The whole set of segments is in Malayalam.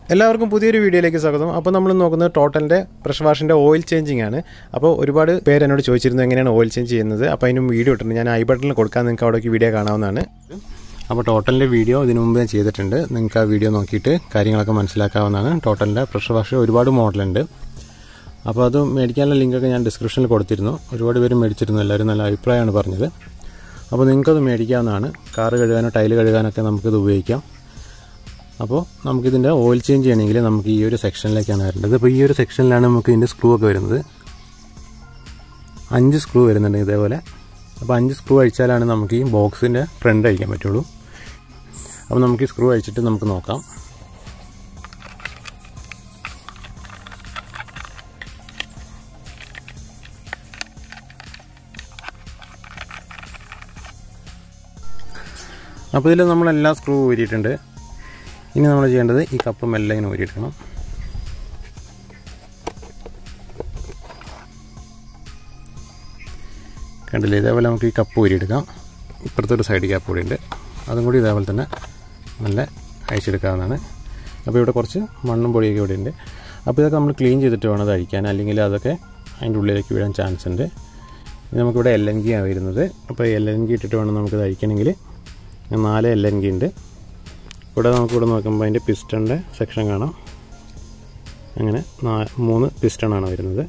എല്ലാവർക്കും പുതിയൊരു വീഡിയോയിലേക്ക് സ്വാഗതം അപ്പോൾ നമ്മൾ നോക്കുന്നത് ടോട്ടലിൻ്റെ പ്രഷർ വാഷിൻ്റെ ഓയിൽ ചേഞ്ചിങ് ആണ് അപ്പോൾ ഒരുപാട് പേര് എന്നോട് ചോദിച്ചിരുന്നു എങ്ങനെയാണ് ഓയിൽ ചേഞ്ച് ചെയ്യുന്നത് അപ്പോൾ അതിനും വീഡിയോ ഇട്ടിട്ടുണ്ട് ഞാൻ ഐ ബട്ടണിൽ കൊടുക്കാൻ നിങ്ങൾക്ക് അവിടേക്ക് വീഡിയോ കാണാവുന്നതാണ് അപ്പോൾ ടോട്ടലിൻ്റെ വീഡിയോ ഇതിനു മുമ്പ് ഞാൻ ചെയ്തിട്ടുണ്ട് നിങ്ങൾക്ക് ആ വീഡിയോ നോക്കിയിട്ട് കാര്യങ്ങളൊക്കെ മനസ്സിലാക്കാവുന്നതാണ് ടോട്ടലിൻ്റെ പ്രഷർ വാഷ് ഒരുപാട് മോഡലുണ്ട് അപ്പോൾ അത് മേടിക്കാനുള്ള ലിങ്കൊക്കെ ഞാൻ ഡിസ്ക്രിപ്ഷനിൽ കൊടുത്തിരുന്നു ഒരുപാട് പേര് മേടിച്ചിരുന്നു എല്ലാവരും നല്ല അഭിപ്രായമാണ് പറഞ്ഞത് അപ്പോൾ നിങ്ങൾക്കത് മേടിക്കാവുന്നതാണ് കാറ് കഴുകാനോ ടൈല് കഴുകാനൊക്കെ നമുക്കിത് ഉപയോഗിക്കാം അപ്പോൾ നമുക്കിതിൻ്റെ ഓയിൽ ചേഞ്ച് ചെയ്യണമെങ്കിൽ നമുക്ക് ഈ ഒരു സെക്ഷനിലേക്കാണ് വരേണ്ടത് അപ്പോൾ ഈ ഒരു സെക്ഷനിലാണ് നമുക്ക് ഇതിൻ്റെ സ്ക്രൂ ഒക്കെ വരുന്നത് അഞ്ച് സ്ക്രൂ വരുന്നുണ്ട് ഇതേപോലെ അപ്പോൾ അഞ്ച് സ്ക്രൂ അഴിച്ചാലാണ് നമുക്ക് ഈ ബോക്സിൻ്റെ ഫ്രണ്ട് അഴിക്കാൻ പറ്റുള്ളൂ അപ്പോൾ നമുക്ക് ഈ സ്ക്രൂ അഴിച്ചിട്ട് നമുക്ക് നോക്കാം അപ്പോൾ ഇതിൽ നമ്മളെല്ലാ സ്ക്രൂ ഊരിയിട്ടുണ്ട് ഇനി നമ്മൾ ചെയ്യേണ്ടത് ഈ കപ്പ് മെല്ലെ ഇങ്ങനെ ഊരിയെടുക്കണം കണ്ടില്ലേ ഇതേപോലെ നമുക്ക് ഈ കപ്പ് ഊരിയെടുക്കാം ഇപ്പുറത്തെ ഒരു സൈഡ് ക്യാപ്പ് കൂടി ഉണ്ട് അതും കൂടി ഇതേപോലെ തന്നെ നല്ല അഴിച്ചെടുക്കാവുന്നതാണ് അപ്പോൾ ഇവിടെ കുറച്ച് മണ്ണും പൊടിയൊക്കെ ഇവിടെ ഉണ്ട് അപ്പോൾ ഇതൊക്കെ നമ്മൾ ക്ലീൻ ചെയ്തിട്ട് വേണം അത് അഴിക്കാൻ അല്ലെങ്കിൽ അതൊക്കെ അതിൻ്റെ ഉള്ളിലേക്ക് വീഴാൻ ചാൻസ് ഉണ്ട് നമുക്കിവിടെ എൽ എൻ ഗി ആണ് വരുന്നത് അപ്പോൾ എൽ എൻ ഗി ഇട്ടിട്ട് വേണം നമുക്കത് അഴിക്കണമെങ്കിൽ നാല് എൽ എൻ ഗി ഉണ്ട് ഇവിടെ നമുക്കിവിടെ നോക്കുമ്പോൾ അതിൻ്റെ പിസ്റ്റണിൻ്റെ സെക്ഷൻ കാണാം അങ്ങനെ നാ മൂന്ന് പിസ്റ്റണാണ് വരുന്നത്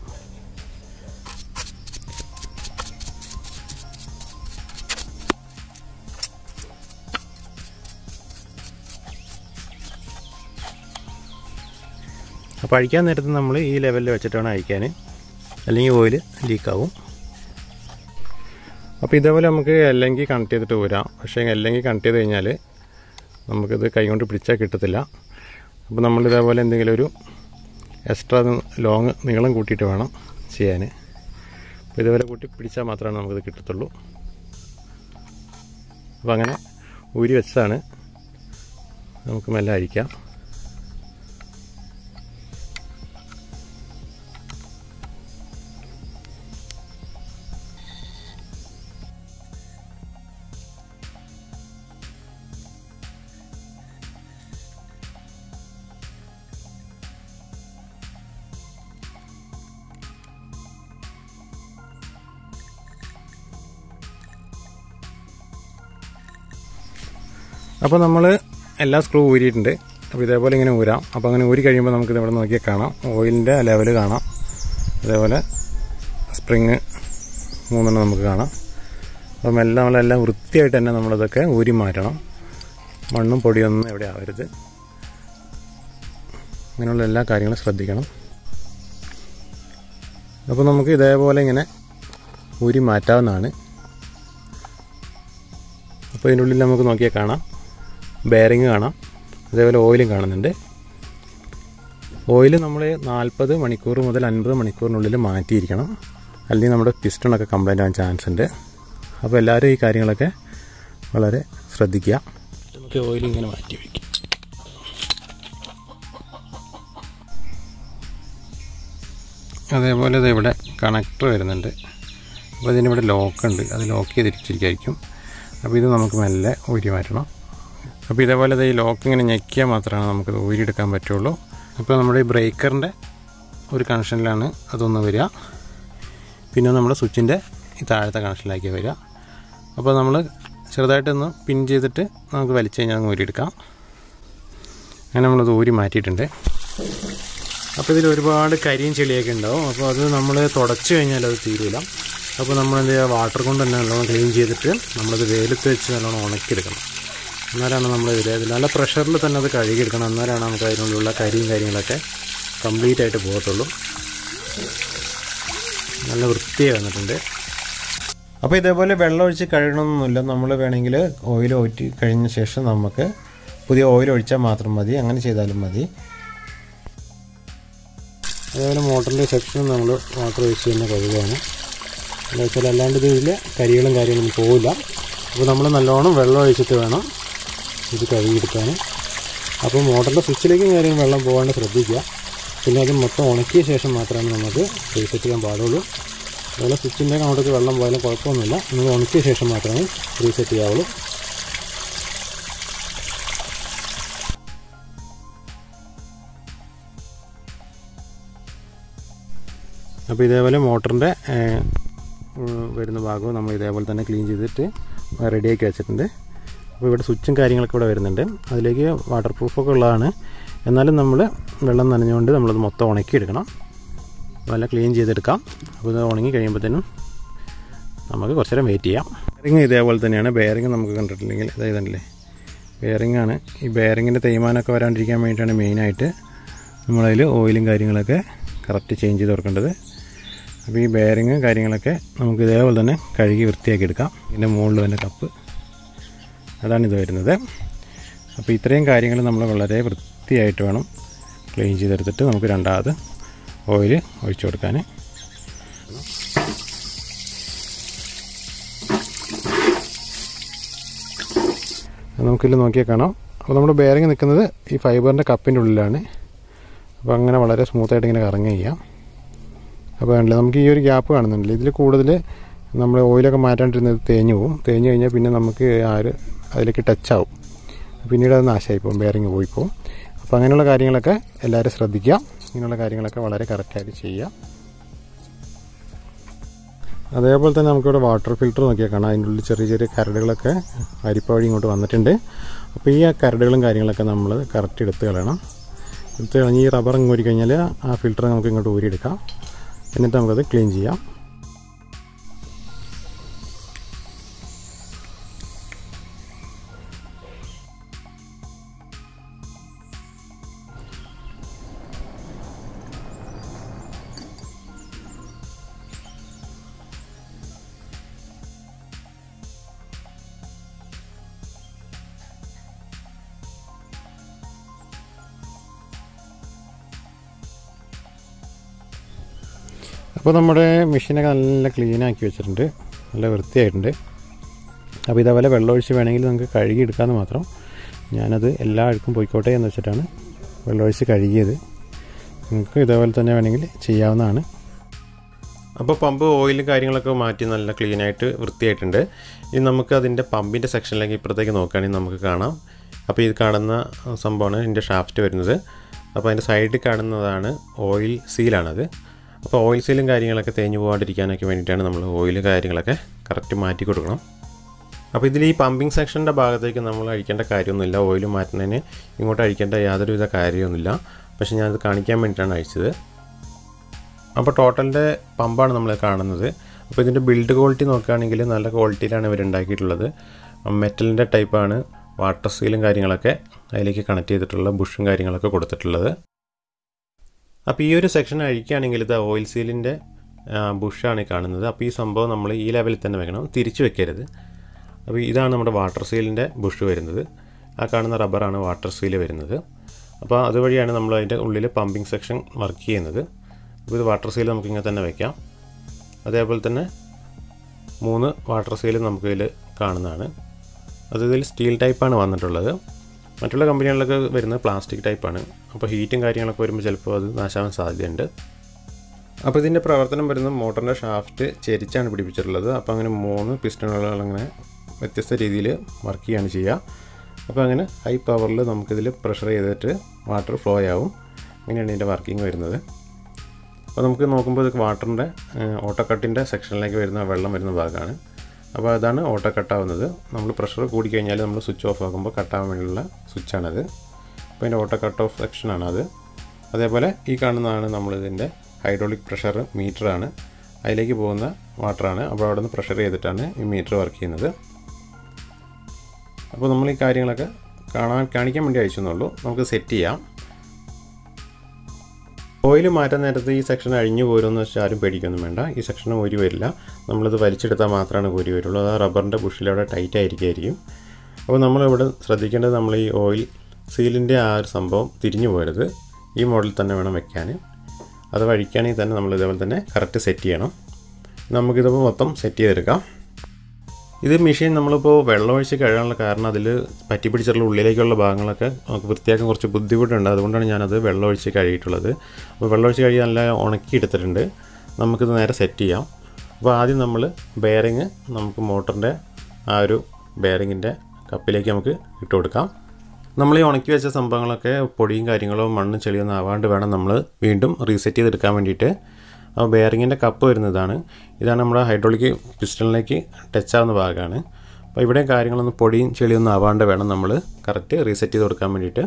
അപ്പോൾ അഴിക്കാൻ നേരത്ത് നമ്മൾ ഈ ലെവലിൽ വെച്ചിട്ട് വേണം അഴിക്കാൻ അല്ലെങ്കിൽ ഓയിൽ ലീക്കാവും അപ്പോൾ ഇതേപോലെ നമുക്ക് അല്ലെങ്കിൽ കണക്ട് ചെയ്തിട്ട് ഊരാം പക്ഷേ അല്ലെങ്കിൽ കണക്ട് ചെയ്ത് കഴിഞ്ഞാൽ നമുക്കിത് കൈകൊണ്ട് പിടിച്ചാൽ കിട്ടത്തില്ല അപ്പോൾ നമ്മൾ ഇതേപോലെ എന്തെങ്കിലും ഒരു എക്സ്ട്രാ ലോങ് നീളം കൂട്ടിയിട്ട് വേണം ചെയ്യാൻ അപ്പോൾ ഇതേപോലെ കൂട്ടി പിടിച്ചാൽ മാത്രമാണ് നമുക്കിത് കിട്ടത്തുള്ളൂ അപ്പോൾ അങ്ങനെ ഊരി വെച്ചതാണ് നമുക്ക് മെല്ലെ അഴിക്കാം അപ്പോൾ നമ്മൾ എല്ലാ സ്ക്രൂ ഊരിയിട്ടുണ്ട് അപ്പോൾ ഇതേപോലെ ഇങ്ങനെ ഊരാം അപ്പോൾ അങ്ങനെ ഊരി കഴിയുമ്പോൾ നമുക്ക് ഇവിടെ നോക്കിയാൽ കാണാം ഓയിലിൻ്റെ ലെവൽ കാണാം അതേപോലെ സ്പ്രിങ് മൂന്നെണ്ണം നമുക്ക് കാണാം അപ്പം എല്ലാം നമ്മളെല്ലാം വൃത്തിയായിട്ട് തന്നെ നമ്മളിതൊക്കെ ഊരി മാറ്റണം മണ്ണും പൊടിയൊന്നും എവിടെ ആവരുത് അങ്ങനെയുള്ള എല്ലാ കാര്യങ്ങളും ശ്രദ്ധിക്കണം അപ്പോൾ നമുക്ക് ഇതേപോലെ ഇങ്ങനെ ഊരി മാറ്റാവുന്നതാണ് അപ്പോൾ ഇതിൻ്റെ ഉള്ളിൽ നമുക്ക് നോക്കിയാൽ കാണാം ബെയറിങ് കാണാം അതേപോലെ ഓയിലും കാണുന്നുണ്ട് ഓയിൽ നമ്മൾ നാൽപ്പത് മണിക്കൂർ മുതൽ അൻപത് മണിക്കൂറിനുള്ളിൽ മാറ്റിയിരിക്കണം അല്ലെങ്കിൽ നമ്മുടെ പിസ്റ്റണൊക്കെ കംപ്ലൈൻ്റ് ആവാൻ ചാൻസ് ഉണ്ട് അപ്പോൾ എല്ലാവരും ഈ കാര്യങ്ങളൊക്കെ വളരെ ശ്രദ്ധിക്കുക നമുക്ക് ഓയിൽ ഇങ്ങനെ മാറ്റി വയ്ക്കാം അതേപോലെ ഇത് ഇവിടെ കണക്ടർ വരുന്നുണ്ട് അപ്പോൾ ഇതിനിവിടെ ലോക്ക് ഉണ്ട് അത് ലോക്ക് ചെയ്തിരിച്ചിരിക്കും അപ്പോൾ ഇത് നമുക്ക് മെല്ലെ ഊരി മാറ്റണം അപ്പോൾ ഇതേപോലെ ഈ ലോക്ക് ഇങ്ങനെ ഞെക്കിയാൽ മാത്രമാണ് നമുക്കത് ഊരിയെടുക്കാൻ പറ്റുള്ളൂ അപ്പോൾ നമ്മുടെ ഈ ബ്രേക്കറിൻ്റെ ഒരു കണക്ഷനിലാണ് അതൊന്ന് വരിക പിന്നെ നമ്മുടെ സ്വിച്ചിൻ്റെ ഈ താഴത്തെ കണക്ഷനിലേക്ക് വരിക അപ്പോൾ നമ്മൾ ചെറുതായിട്ടൊന്ന് പിൻ ചെയ്തിട്ട് നമുക്ക് വലിച്ചു കഴിഞ്ഞാൽ അങ്ങ് ഊരിയെടുക്കാം അങ്ങനെ നമ്മളത് ഊരി മാറ്റിയിട്ടുണ്ട് അപ്പോൾ ഇതിൽ ഒരുപാട് കരിയും ചെളിയൊക്കെ ഉണ്ടാവും അപ്പോൾ അത് നമ്മൾ തുടച്ചു കഴിഞ്ഞാൽ അത് തീരില്ല അപ്പോൾ നമ്മൾ എന്ത് ചെയ്യുക വാട്ടർ കൊണ്ട് തന്നെ നല്ലോണം ക്ലീൻ ചെയ്തിട്ട് നമ്മളത് വെയിലത്ത് വെച്ച് നല്ലോണം ഉണക്കിയെടുക്കണം എന്നാലാണ് നമ്മൾ ഇതിൽ ഇതിൽ നല്ല പ്രഷറിൽ തന്നെ അത് കഴുകിയെടുക്കണം എന്നാലാണ് നമുക്ക് അതിനുള്ളിലുള്ള കരിയും കാര്യങ്ങളൊക്കെ കംപ്ലീറ്റ് ആയിട്ട് പോകത്തുള്ളൂ നല്ല വൃത്തിയായി വന്നിട്ടുണ്ട് അപ്പോൾ ഇതേപോലെ വെള്ളം ഒഴിച്ച് കഴുകണമെന്നൊന്നുമില്ല നമ്മൾ വേണമെങ്കിൽ ഓയിൽ ഊറ്റി കഴിഞ്ഞ ശേഷം നമുക്ക് പുതിയ ഓയിൽ ഒഴിച്ചാൽ മാത്രം മതി അങ്ങനെ ചെയ്താലും മതി അതേപോലെ മോട്ടറിൻ്റെ സെക്ഷൻ നമ്മൾ വാട്ടർ ഒഴിച്ച് തന്നെ കഴുകുകയാണ് എന്താ വെച്ചാൽ അല്ലാണ്ട് ഇതിൽ കരികളും കാര്യങ്ങളും പോവില്ല അപ്പോൾ നമ്മൾ നല്ലോണം വെള്ളം ഒഴിച്ചിട്ട് വേണം ഇത് കഴുകിയെടുക്കാൻ അപ്പോൾ മോട്ടറിൻ്റെ സ്വിച്ചിലേക്കും കാര്യം വെള്ളം പോകാണ്ട് ശ്രദ്ധിക്കുക പിന്നെ അത് മൊത്തം ഉണക്കിയ ശേഷം മാത്രമേ നമുക്ക് റീസെറ്റ് ചെയ്യാൻ പാടുള്ളൂ അതുപോലെ സ്വിച്ചിൻ്റെ അങ്ങോട്ടേക്ക് വെള്ളം പോയാലും കുഴപ്പമൊന്നുമില്ല നമ്മൾ ഉണക്കിയ ശേഷം മാത്രമേ റീസെറ്റ് ചെയ്യാവുള്ളൂ അപ്പോൾ ഇതേപോലെ മോട്ടറിൻ്റെ വരുന്ന ഭാഗവും നമ്മൾ ഇതേപോലെ തന്നെ ക്ലീൻ ചെയ്തിട്ട് റെഡിയാക്കി വെച്ചിട്ടുണ്ട് അപ്പോൾ ഇവിടെ സ്വിച്ചും കാര്യങ്ങളൊക്കെ ഇവിടെ വരുന്നുണ്ട് അതിലേക്ക് വാട്ടർ പ്രൂഫൊക്കെ ഉള്ളതാണ് എന്നാലും നമ്മൾ വെള്ളം നനഞ്ഞുകൊണ്ട് നമ്മളത് മൊത്തം ഉണക്കിയെടുക്കണം നല്ല ക്ലീൻ ചെയ്തെടുക്കാം അപ്പോൾ ഇത് ഉണങ്ങി കഴിയുമ്പോഴത്തേനും നമുക്ക് കുറച്ച് നേരം വെയിറ്റ് ചെയ്യാം ബെയറിങ് ഇതേപോലെ തന്നെയാണ് ബെയറിങ് നമുക്ക് കണ്ടിട്ടില്ലെങ്കിൽ അതായതല്ലേ ബെയറിംഗ് ആണ് ഈ ബെയറിങ്ങിൻ്റെ തേയ്മാനമൊക്കെ വരാണ്ടിരിക്കാൻ വേണ്ടിയിട്ടാണ് മെയിനായിട്ട് നമ്മളതിൽ ഓയിലും കാര്യങ്ങളൊക്കെ കറക്റ്റ് ചേഞ്ച് ചെയ്ത് കൊടുക്കേണ്ടത് അപ്പോൾ ഈ ബെയറിങ് കാര്യങ്ങളൊക്കെ നമുക്ക് ഇതേപോലെ തന്നെ കഴുകി വൃത്തിയാക്കി എടുക്കാം ഇതിൻ്റെ മുകളിൽ തന്നെ കപ്പ് അതാണ് ഇത് വരുന്നത് അപ്പോൾ ഇത്രയും കാര്യങ്ങൾ നമ്മൾ വളരെ വൃത്തിയായിട്ട് വേണം ക്ലീൻ ചെയ്തെടുത്തിട്ട് നമുക്ക് രണ്ടാമത് ഓയിൽ ഒഴിച്ചു കൊടുക്കാൻ നമുക്കിതിൽ നോക്കിയാൽ കാണാം അപ്പോൾ നമ്മുടെ ബെയറിങ് നിൽക്കുന്നത് ഈ ഫൈബറിൻ്റെ കപ്പിൻ്റെ ഉള്ളിലാണ് അപ്പോൾ അങ്ങനെ വളരെ സ്മൂത്തായിട്ട് ഇങ്ങനെ കറങ്ങുക ചെയ്യാം അപ്പോൾ കണ്ടില്ല നമുക്ക് ഈ ഒരു ഗ്യാപ്പ് കാണുന്നുണ്ടല്ലോ ഇതിൽ കൂടുതൽ നമ്മൾ ഓയിലൊക്കെ മാറ്റാണ്ടിരുന്നത് തേഞ്ഞു പോകും തേഞ്ഞു കഴിഞ്ഞാൽ പിന്നെ നമുക്ക് ആ ഒരു അതിലേക്ക് ടച്ച് ആവും പിന്നീട് അത് നാശമായി പോകും ബെയറിങ് പോയി പോകും അപ്പോൾ അങ്ങനെയുള്ള കാര്യങ്ങളൊക്കെ എല്ലാവരും ശ്രദ്ധിക്കുക ഇങ്ങനെയുള്ള കാര്യങ്ങളൊക്കെ വളരെ കറക്റ്റായിട്ട് ചെയ്യുക അതേപോലെ തന്നെ നമുക്കിവിടെ വാട്ടർ ഫിൽറ്റർ നോക്കിയാൽ കാണാം അതിൻ്റെ ഉള്ളിൽ ചെറിയ ചെറിയ കരടുകളൊക്കെ അരിപ്പ വഴി ഇങ്ങോട്ട് വന്നിട്ടുണ്ട് അപ്പോൾ ഈ കരടുകളും കാര്യങ്ങളൊക്കെ നമ്മൾ കറക്റ്റ് എടുത്ത് കളയണം എടുത്ത് കളഞ്ഞ് ഈ റബ്ബർ ഇങ്ങ് ഊരി കഴിഞ്ഞാൽ ആ ഫിൽറ്റർ നമുക്ക് ഇങ്ങോട്ട് ഊരിയെടുക്കാം എന്നിട്ട് നമുക്കത് ക്ലീൻ ചെയ്യാം അപ്പോൾ നമ്മുടെ മെഷീനൊക്കെ നല്ല ക്ലീൻ ആക്കി വെച്ചിട്ടുണ്ട് നല്ല വൃത്തിയായിട്ടുണ്ട് അപ്പോൾ ഇതേപോലെ വെള്ളമൊഴിച്ച് വേണമെങ്കിൽ നമുക്ക് കഴുകി എടുക്കാമെന്ന് മാത്രം ഞാനത് എല്ലാ അഴുക്കും പോയിക്കോട്ടെ എന്ന് വെച്ചിട്ടാണ് വെള്ളമൊഴിച്ച് കഴുകിയത് നിങ്ങൾക്ക് ഇതേപോലെ തന്നെ വേണമെങ്കിൽ ചെയ്യാവുന്നതാണ് അപ്പോൾ പമ്പ് ഓയിലും കാര്യങ്ങളൊക്കെ മാറ്റി നല്ല ക്ലീനായിട്ട് വൃത്തിയായിട്ടുണ്ട് ഇനി നമുക്ക് അതിൻ്റെ പമ്പിൻ്റെ സെക്ഷനിലേക്ക് ഇപ്പുറത്തേക്ക് നോക്കുകയാണെങ്കിൽ നമുക്ക് കാണാം അപ്പോൾ ഇത് കാണുന്ന സംഭവമാണ് ഇതിൻ്റെ ഷാഫ്റ്റ് വരുന്നത് അപ്പോൾ അതിൻ്റെ സൈഡിൽ കാണുന്നതാണ് ഓയിൽ സീലാണത് അപ്പോൾ ഓയിൽ സീലും കാര്യങ്ങളൊക്കെ തേഞ്ഞു പോകാണ്ടിരിക്കാനൊക്കെ വേണ്ടിയിട്ടാണ് നമ്മൾ ഓയിൽ കാര്യങ്ങളൊക്കെ കറക്റ്റ് മാറ്റി കൊടുക്കണം അപ്പോൾ ഇതിൽ ഈ പമ്പിങ് സെക്ഷൻ്റെ ഭാഗത്തേക്ക് നമ്മൾ അഴിക്കേണ്ട കാര്യമൊന്നുമില്ല ഓയിൽ മാറ്റുന്നതിന് ഇങ്ങോട്ട് അഴിക്കേണ്ട യാതൊരുവിധ കാര്യമൊന്നുമില്ല പക്ഷേ ഞാനത് കാണിക്കാൻ വേണ്ടിയിട്ടാണ് അഴിച്ചത് അപ്പോൾ ടോട്ടലിൻ്റെ പമ്പാണ് നമ്മൾ കാണുന്നത് അപ്പോൾ ഇതിൻ്റെ ബിൽഡ് ക്വാളിറ്റി നോക്കുകയാണെങ്കിൽ നല്ല ക്വാളിറ്റിയിലാണ് ഇവർ ഉണ്ടാക്കിയിട്ടുള്ളത് മെറ്റലിൻ്റെ ടൈപ്പാണ് വാട്ടർ സീലും കാര്യങ്ങളൊക്കെ അതിലേക്ക് കണക്ട് ചെയ്തിട്ടുള്ള ബുഷും കാര്യങ്ങളൊക്കെ കൊടുത്തിട്ടുള്ളത് അപ്പോൾ ഈ ഒരു സെക്ഷൻ അഴിക്കുകയാണെങ്കിൽ ഇത് ഓയിൽ സീലിൻ്റെ ബുഷാണ് ഈ കാണുന്നത് അപ്പോൾ ഈ സംഭവം നമ്മൾ ഈ ലെവലിൽ തന്നെ വെക്കണം തിരിച്ചു വെക്കരുത് അപ്പോൾ ഇതാണ് നമ്മുടെ വാട്ടർ സീലിൻ്റെ ബുഷ് വരുന്നത് ആ കാണുന്ന റബ്ബറാണ് വാട്ടർ സീൽ വരുന്നത് അപ്പോൾ അതുവഴിയാണ് നമ്മൾ അതിൻ്റെ ഉള്ളിൽ പമ്പിങ് സെക്ഷൻ വർക്ക് ചെയ്യുന്നത് അപ്പോൾ ഇത് വാട്ടർ സീൽ നമുക്ക് ഇങ്ങനെ തന്നെ വെക്കാം അതേപോലെ തന്നെ മൂന്ന് വാട്ടർ സീൽ നമുക്കിതിൽ കാണുന്നതാണ് അത് ഇതിൽ സ്റ്റീൽ ടൈപ്പാണ് വന്നിട്ടുള്ളത് മറ്റുള്ള കമ്പനികളിലൊക്കെ വരുന്നത് പ്ലാസ്റ്റിക് ടൈപ്പാണ് അപ്പോൾ ഹീറ്റും കാര്യങ്ങളൊക്കെ വരുമ്പോൾ ചിലപ്പോൾ അത് നാശാവാൻ സാധ്യതയുണ്ട് അപ്പോൾ ഇതിൻ്റെ പ്രവർത്തനം വരുന്നത് മോട്ടറിൻ്റെ ഷാഫ്റ്റ് ചെരിച്ചാണ് പിടിപ്പിച്ചിട്ടുള്ളത് അപ്പോൾ അങ്ങനെ മൂന്ന് പിസ്റ്റണുകൾ അങ്ങനെ വ്യത്യസ്ത രീതിയിൽ വർക്ക് ചെയ്യാണ് ചെയ്യുക അപ്പോൾ അങ്ങനെ ഹൈ പവറിൽ നമുക്കിതിൽ പ്രഷർ ചെയ്തിട്ട് വാട്ടർ ഫ്ലോ ആവും അങ്ങനെയാണ് ഇതിൻ്റെ വർക്കിംഗ് വരുന്നത് അപ്പോൾ നമുക്ക് നോക്കുമ്പോൾ ഇത് വാട്ടറിൻ്റെ ഓട്ടോക്കട്ടിൻ്റെ സെക്ഷനിലേക്ക് വരുന്ന വെള്ളം വരുന്ന ഭാഗമാണ് അപ്പോൾ അതാണ് ഓട്ടോ കട്ടാവുന്നത് നമ്മൾ പ്രഷർ കൂടിക്കഴിഞ്ഞാൽ നമ്മൾ സ്വിച്ച് ഓഫ് ആക്കുമ്പോൾ കട്ടാവാൻ വേണ്ടിയുള്ള സ്വിച്ചാണത് അപ്പോൾ അതിൻ്റെ ഓട്ടോ കട്ട് ഓഫ് സെക്ഷനാണ് അത് അതേപോലെ ഈ കാണുന്നതാണ് നമ്മളിതിൻ്റെ ഹൈഡ്രോളിക് പ്രഷർ മീറ്ററാണ് അതിലേക്ക് പോകുന്ന വാട്ടറാണ് അപ്പോൾ അവിടെ നിന്ന് പ്രഷർ ചെയ്തിട്ടാണ് ഈ മീറ്റർ വർക്ക് ചെയ്യുന്നത് അപ്പോൾ നമ്മൾ ഈ കാര്യങ്ങളൊക്കെ കാണാൻ കാണിക്കാൻ വേണ്ടി അയച്ചെന്നുള്ളൂ നമുക്ക് സെറ്റ് ചെയ്യാം ഓയിൽ മാറ്റാൻ നേരത്ത് ഈ സെക്ഷൻ അഴിഞ്ഞു പോരുമെന്ന് വെച്ചാൽ ആരും പേടിക്കൊന്നും വേണ്ട ഈ സെക്ഷൻ ഊരി വരില്ല നമ്മളിത് വലിച്ചെടുത്താൽ മാത്രമാണ് ഊരി വരുള്ളൂ അത് റബ്ബറിൻ്റെ ബുഷിലവിടെ ടൈറ്റ് ആയിരിക്കുമായിരിക്കും അപ്പോൾ നമ്മളിവിടെ ശ്രദ്ധിക്കേണ്ടത് നമ്മൾ ഈ ഓയിൽ സീലിൻ്റെ ആ ഒരു സംഭവം തിരിഞ്ഞു പോരുത് ഈ മോഡലിൽ തന്നെ വേണം വെക്കാൻ അത് വഴിക്കുകയാണെങ്കിൽ തന്നെ നമ്മൾ ഇതേപോലെ തന്നെ കറക്റ്റ് സെറ്റ് ചെയ്യണം നമുക്കിതിപ്പോൾ മൊത്തം സെറ്റ് ചെയ്തെടുക്കാം ഇത് മെഷീൻ നമ്മളിപ്പോൾ വെള്ളമൊഴിച്ച് കഴുകാനുള്ള കാരണം അതിൽ പറ്റി പിടിച്ചിട്ടുള്ള ഉള്ളിലേക്കുള്ള ഭാഗങ്ങളൊക്കെ നമുക്ക് വൃത്തിയാക്കാൻ കുറച്ച് ബുദ്ധിമുട്ടുണ്ട് അതുകൊണ്ടാണ് ഞാനത് വെള്ളമൊഴിച്ച് കഴുകിയിട്ടുള്ളത് അപ്പോൾ വെള്ളമൊഴിച്ച് കഴുകി നല്ല ഉണക്കി എടുത്തിട്ടുണ്ട് നമുക്കിത് നേരെ സെറ്റ് ചെയ്യാം അപ്പോൾ ആദ്യം നമ്മൾ ബെയറിങ് നമുക്ക് മോട്ടറിൻ്റെ ആ ഒരു ബെയറിങ്ങിൻ്റെ കപ്പിലേക്ക് നമുക്ക് ഇട്ട് കൊടുക്കാം നമ്മൾ ഈ ഉണക്കി വെച്ച സംഭവങ്ങളൊക്കെ പൊടിയും കാര്യങ്ങളോ മണ്ണും ചെളിയൊന്നും ആവാണ്ട് വേണം നമ്മൾ വീണ്ടും റീസെറ്റ് ചെയ്തെടുക്കാൻ വേണ്ടിയിട്ട് അപ്പോൾ ബെയറിങ്ങിൻ്റെ കപ്പ് വരുന്നതാണ് ഇതാണ് നമ്മുടെ ഹൈഡ്രോളിക് പിസ്റ്റണിലേക്ക് ടച്ച് ആവുന്ന ഭാഗമാണ് അപ്പോൾ ഇവിടെ കാര്യങ്ങളൊന്നും പൊടിയും ചെളിയൊന്നും ആവാണ്ട് വേണം നമ്മൾ കറക്റ്റ് റീസെറ്റ് ചെയ്ത് കൊടുക്കാൻ വേണ്ടിയിട്ട്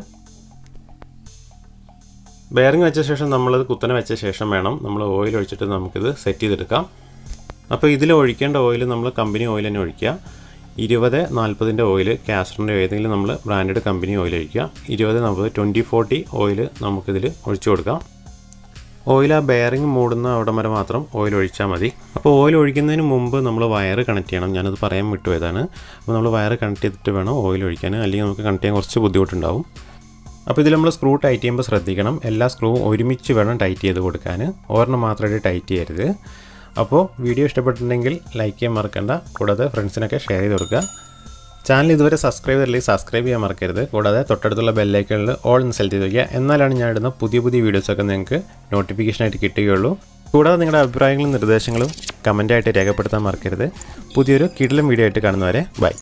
ബെയറിങ് വെച്ച ശേഷം നമ്മളത് കുത്തനെ വെച്ച ശേഷം വേണം നമ്മൾ ഓയിൽ ഒഴിച്ചിട്ട് നമുക്കിത് സെറ്റ് ചെയ്തെടുക്കാം അപ്പോൾ ഇതിൽ ഒഴിക്കേണ്ട ഓയിൽ നമ്മൾ കമ്പനി ഓയിൽ തന്നെ ഒഴിക്കുക ഇരുപത് നാൽപ്പതിൻ്റെ ഓയിൽ കാസ്റ്ററിൻ്റെ ഏതെങ്കിലും നമ്മൾ ബ്രാൻഡഡ് കമ്പനി ഓയിൽ ഒഴിക്കുക ഇരുപത് നാൽപ്പത് ട്വൻറ്റി ഫോർട്ടി ഓയിൽ നമുക്കിതിൽ ഒഴിച്ചു കൊടുക്കാം ഓയിൽ ആ ബെയറിങ് മൂടുന്ന അവിടെ വരെ മാത്രം ഓയിൽ ഒഴിച്ചാൽ മതി അപ്പോൾ ഓയിൽ ഒഴിക്കുന്നതിന് മുമ്പ് നമ്മൾ വയറ് കണക്ട് ചെയ്യണം ഞാനത് പറയാൻ വിട്ടുപോയതാണ് അപ്പോൾ നമ്മൾ വയറ് കണക്ട് ചെയ്തിട്ട് വേണം ഓയിൽ ഒഴിക്കാൻ അല്ലെങ്കിൽ നമുക്ക് കണക്ട് ചെയ്യാൻ കുറച്ച് ബുദ്ധിമുട്ടുണ്ടാവും അപ്പോൾ ഇതിൽ നമ്മൾ സ്ക്രൂ ടൈറ്റ് ചെയ്യുമ്പോൾ ശ്രദ്ധിക്കണം എല്ലാ സ്ക്രൂവും ഒരുമിച്ച് വേണം ടൈറ്റ് ചെയ്ത് കൊടുക്കാൻ ഒരെണ്ണം മാത്രമായിട്ട് ടൈറ്റ് ചെയ്യരുത് അപ്പോൾ വീഡിയോ ഇഷ്ടപ്പെട്ടിട്ടുണ്ടെങ്കിൽ ലൈക്ക് ചെയ്യാൻ മറക്കണ്ട കൂടാതെ ഫ്രണ്ട്സിനൊക്കെ ഷെയർ ചെയ്ത് കൊടുക്കുക ചാനൽ ഇതുവരെ സബ്സ്ക്രൈബ് ചെയ്തില്ലെങ്കിൽ സബ്സ്ക്രൈബ് ചെയ്യാൻ മറക്കരുത് കൂടാതെ തൊട്ടടുത്തുള്ള ബെല്ലൈക്കണിൽ ഓൾ എന്ന് സെലക്ട് ചെയ്ത് വയ്ക്കുക എന്നാലാണ് ഞാൻ ഇടുന്ന പുതിയ പുതിയ വീഡിയോസൊക്കെ നിങ്ങൾക്ക് നോട്ടിഫിക്കേഷനായിട്ട് കിട്ടുകയുള്ളൂ കൂടാതെ നിങ്ങളുടെ അഭിപ്രായങ്ങളും നിർദ്ദേശങ്ങളും കമൻറ്റായിട്ട് രേഖപ്പെടുത്താൻ മറക്കരുത് പുതിയൊരു കിടിലം വീഡിയോ ആയിട്ട് കാണുന്നവരെ ബൈ